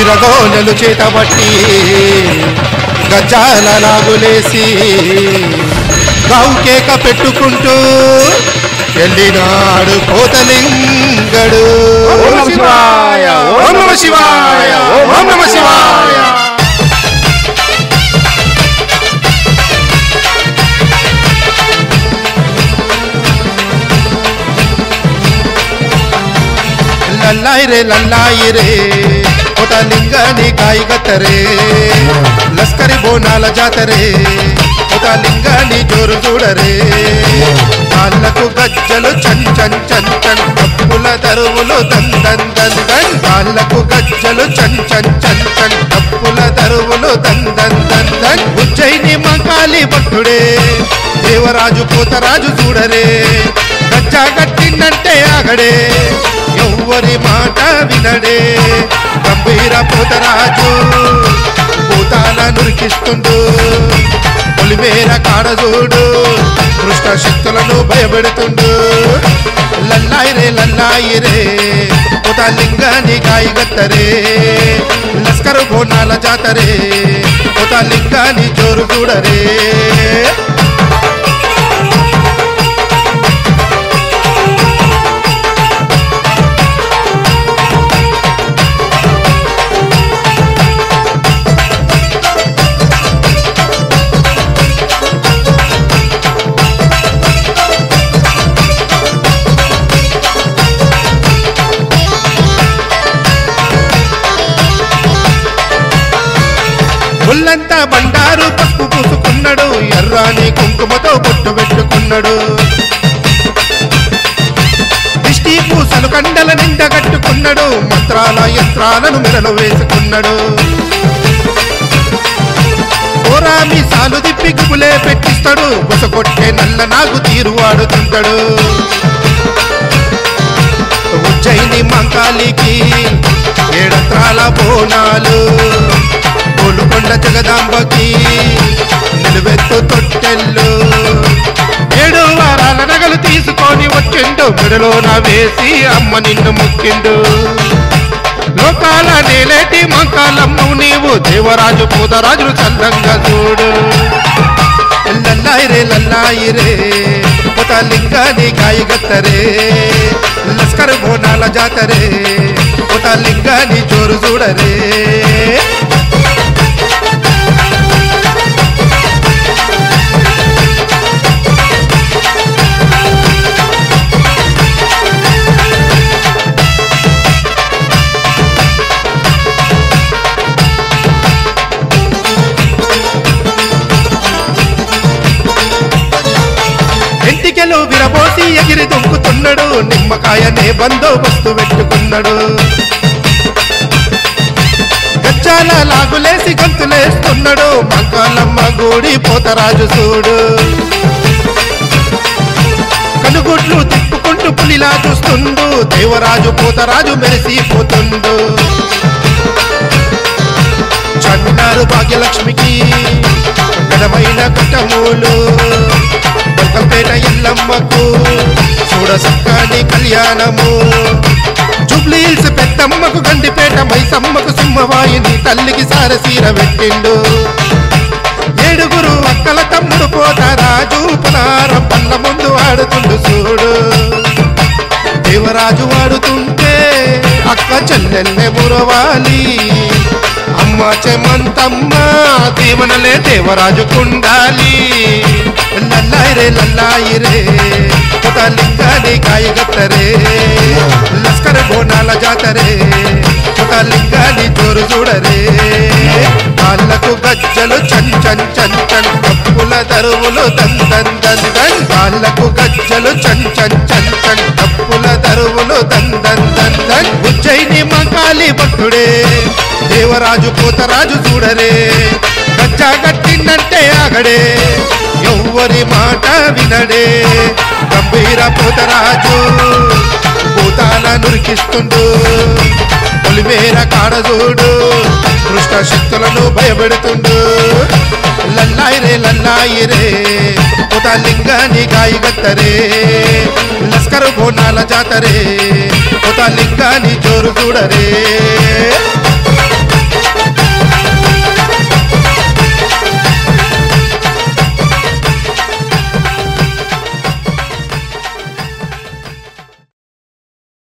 ఇరగోనెలు చేతబట్టి గజ్జాల లాగులేసి గావు కేక పెట్టుకుంటూ వెళ్ళినాడు కోతలింగడు ఓం నమః శివాయ, ఓం నమ శివాయ ఓం నమ శివాయ ಲಲ್ಲಾಯಿ ರೇ ಲಲ್ಲಾಯಿ ರೇ ಹೊಟ ಲಿಂಗನಿ ಕಾಯಿಗತ್ತರೆ ಲಸ್ಕರಿ ಬೋನಾಲ ಜಾತರೆ ಹೊಟ ಲಿಂಗನಿ ಜೋರು చూడరే కాళ్ళకు గజ్జలు చన్ చన్ చన్ చన్ డప్పుల తరువులు దన్ దన్ దన్ దన్ కాళ్ళకు గజ్జలు చన్ చన్ చన్ చన్ డప్పుల తరువులు దన్ దన్ దన్ దన్ ఉజ్జయిని మంకాలి భక్తుడే దేవరాజు పోతరాజు చూడరే గజ్జా గట్టిందంటే ఆగడే ఎవ్వరి మాట వినడే గంభీర పోతరాజు భూతాల నురికిస్తుండు పొలిమేర కాడజూడు దృష్ట శక్తులను భయపెడుతుండు లల్లాయి రే లల్లాయి రే ఉత లింగాని కాయిగత్తరే లస్కరు బోనాల జాతరే ఉత లింగాని జోరు చూడరే ఒళ్ళంతా బండారు పసుపు పూసుకున్నాడు ఎర్రాని కుంకుమతో బొట్టు పెట్టుకున్నాడు దిష్టి పూసలు కండల నిండా కట్టుకున్నాడు మంత్రాల యంత్రాలను మెడలో వేసుకున్నాడు ఓరామి సాలు దిప్పి గుబులే పెట్టిస్తాడు బుసకొట్టే నల్ల నాగు తీరు వాడుతుంటాడు ఉజ్జయిని మంకాలికి ఏడంత్రాల బోనాలు గోలుకొండ జగదాంబకి నిలువెత్తు తొట్టెళ్ళు ఏడు వారాల నగలు తీసుకొని వచ్చిండు మెడలోన వేసి అమ్మ నిన్ను ముక్కిండు లోకాల నేలేటి మంకాలమ్ము నీవు దేవరాజు పూతరాజులు చల్లంగా చూడు లల్లాయి రే లల్లాయి రే పొత లింగాని కాయగత్తరే లస్కర్ బోనాల జాతరే పొత లింగాని జోరు చూడరే ఎంటికెలు విరబోసి ఎగిరి దుంకుతున్నాడు నిమ్మకాయనే బందోబస్తు పెట్టుకున్నాడు గచ్చాల లాగులేసి గంతులేస్తున్నాడు మంకాలమ్మ గూడి పోతరాజు చూడు కనుగుడ్లు తిప్పుకుంటూ పులిలా చూస్తుండు దేవరాజు పోతరాజు మెరిసిపోతుండు చన్నారు భాగ్యలక్ష్మికి ఘనమైన కటమూలు బల్కంపేట ఎల్లమ్మకు చూడ సక్కని కళ్యాణము జూబ్లీల్స్ పెద్దమ్మకు గండిపేట మైసమ్మకు సింహవాయిని తల్లికి సారసీర పెట్టిండు ఏడుగురు అక్కల తమ్ముడు పోతారాజు పునారం పళ్ళ ముందు ఆడుతుండు చూడు దేవరాజు వాడుతుంటే అక్క చెల్లెల్లే మురవాలి అమ్మ చెమంతమ్మ దీవనలే దేవరాజు కుండాలి లల్లాయి రే లల్లాయి రే కొత్త లింగాని కాయగత్తరే లస్కర్ బోనాల జాతరే కొత్త లింగాని జోరు చూడరే కాళ్ళకు గజ్జలు చన్ చన్ చన్ చన్ డప్పుల తరువులు దన్ దన్ దన్ దన్ కాళ్ళకు గజ్జలు చన్ చన్ చన్ చన్ డప్పుల తరువులు దన్ దన్ దన్ దన్ ఉజ్జయిని మంకాలి భక్తుడే దేవరాజు పోతరాజు చూడరే గజ్జా గట్టిందంటే ఆగడే ఎవ్వరి మాట వినడే గంభీర పోతరాజు భూతాల నురికిస్తుండు పొలిమేర కాడజూడు దృష్ట శక్తులను భయపెడుతుండు లల్లాయి రే లల్లాయి రే పొత లింగాని గాయగత్తరే లస్కరు బోనాల జాతరే పొత లింగాని జోరు చూడరే